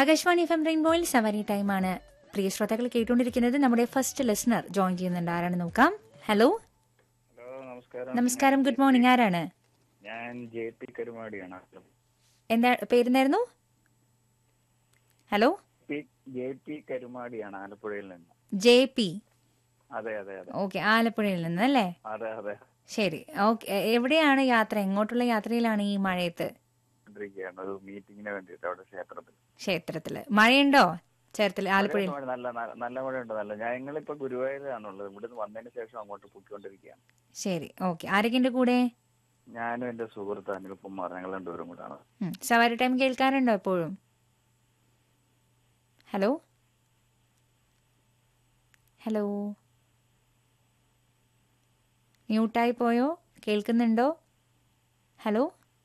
Akashvani F M റെയിൻബോയിൽ സവാരി ടൈമാണ് പ്രിയ ശ്രോതാക്കൾ കേട്ടുകൊണ്ടിരിക്കുന്നത് നമ്മുടെ ഫസ്റ്റ് ലിസണർ ജോയിൻ ചെയ്യുന്നുണ്ട് ആരാണ് നോക്കാം ഹലോ ഹലോ നമസ്കാരം നമസ്കാരം ഗുഡ് മോർണിംഗ് ആരാണ് ഞാൻ ജെ പി കരുമാടിയാണ് എന്താ പേരെന്തായിരുന്നു ഹലോ പി- ജെ പി കരുമാടിയാണ് ആലപ്പുഴയിൽ നിന്ന് ജെ പി അതെ അതെ അതെ ഓക്കെ ആലപ്പുഴയിൽ നിന്ന് അല്ലേ അതെ അതെ ശരി ഓക്കെ എവിടെയാണ് യാത്ര എങ്ങോട്ടുള്ള യാത്രയിലാണ് ഈ മഴയത്ത് ഇരിക്കുകയാണ് ഒരു മീറ്റിങ്ങിന് വേണ്ടിയിട്ട് അവിടെ ക്ഷേത്രത്തിൽ ക്ഷേത്രത്തില് മഴയുണ്ടോ ചേർത്തല ആലപ്പുഴയിൽ മഴ നല്ല നല്ല- നല്ല മഴയുണ്ട് നല്ല ഞങ്ങളിപ്പോ ഗുരുവായൂരാണുള്ളത് ഇവിടുന്ന് വന്നതിന് ശേഷം അങ്ങോട്ട് പൊയ്ക്കൊണ്ടിരിക്കുകയാണ് ശരി ഓക്കെ ആരൊക്കെയുണ്ട് കൂടെ ഞാനും എന്റെ സുഹൃത്ത് അനിൽകുമാർ ഞങ്ങൾ രണ്ടുപേരും കൂടാണ് ഉം. സവാരി ടൈം കേൾക്കാറുണ്ടോ എപ്പോഴും ഹലോ ഹലോ മ്യൂട്ടായി പോയോ കേൾക്കുന്നുണ്ടോ ഹലോ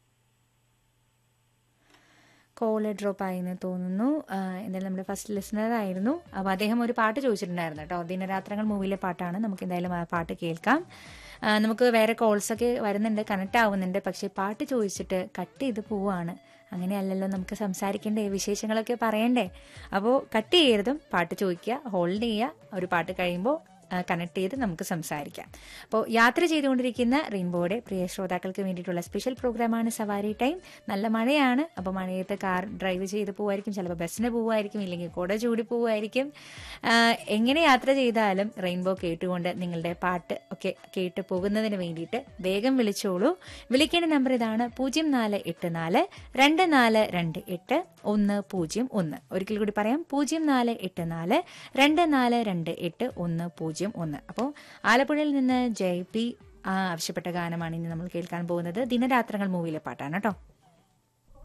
കോള് ഡ്രോപ്പ് ആയി എന്ന് തോന്നുന്നു ആ, എന്തായാലും നമ്മുടെ ഫസ്റ്റ് ലിസണർ ആയിരുന്നു അപ്പോൾ അദ്ദേഹം ഒരു പാട്ട് ചോദിച്ചിട്ടുണ്ടായിരുന്നു കേട്ടോ ദിനരാത്രങ്ങൾ മൂവിയിലെ പാട്ടാണ് നമുക്ക് എന്തായാലും ആ പാട്ട് കേൾക്കാം ആ, നമുക്ക് വേറെ കോൾസ് ഒക്കെ വരുന്നുണ്ട് കണക്ട് ആവുന്നുണ്ട് പക്ഷേ പാട്ട് ചോദിച്ചിട്ട് കട്ട് ചെയ്ത് പോവാണ് അങ്ങനെയല്ലല്ലോ നമുക്ക് സംസാരിക്കണ്ടേ വിശേഷങ്ങളൊക്കെ പറയണ്ടേ അപ്പോൾ കട്ട് ചെയ്യരുതും പാട്ട് ചോദിക്കുക ഹോൾഡ് ചെയ്യുക ഒരു പാട്ട് കഴിയുമ്പോൾ കണക്ട് ചെയ്ത് നമുക്ക് സംസാരിക്കാം അപ്പോൾ യാത്ര ചെയ്തുകൊണ്ടിരിക്കുന്ന റെയിൻബോയുടെ പ്രിയ ശ്രോതാക്കൾക്ക് വേണ്ടിയിട്ടുള്ള സ്പെഷ്യൽ പ്രോഗ്രാമാണ് സവാരി ടൈം നല്ല മഴയാണ് അപ്പോൾ മഴയത്ത് കാർ ഡ്രൈവ് ചെയ്ത് പോവായിരിക്കും ചിലപ്പോൾ ബസ്സിന് പോവായിരിക്കും ഇല്ലെങ്കിൽ കുട ചൂടി പോവായിരിക്കും ആ, എങ്ങനെ യാത്ര ചെയ്താലും റെയിൻബോ കേട്ടുകൊണ്ട് നിങ്ങളുടെ പാട്ട് ഒക്കെ കേട്ട് പോകുന്നതിന് വേണ്ടിയിട്ട് വേഗം വിളിച്ചോളൂ വിളിക്കേണ്ട നമ്പർ ഇതാണ് പൂജ്യം നാല് എട്ട് നാല് രണ്ട് നാല് രണ്ട് എട്ട് ഒന്ന് പൂജ്യം ഒന്ന് ഒരിക്കൽ കൂടി പറയാം പൂജ്യം നാല് എട്ട് നാല് രണ്ട് നാല് രണ്ട് എട്ട് ഒന്ന് പൂജ്യം ഒന്ന് അപ്പോൾ ആലപ്പുഴയിൽ നിന്ന് ജയ് പി ആ, ആവശ്യപ്പെട്ട ഗാനമാണ് ഇനി നമ്മൾ കേൾക്കാൻ പോകുന്നത് ദിനരാത്രങ്ങൾ മൂവിയിലെ പാട്ടാണ് കേട്ടോ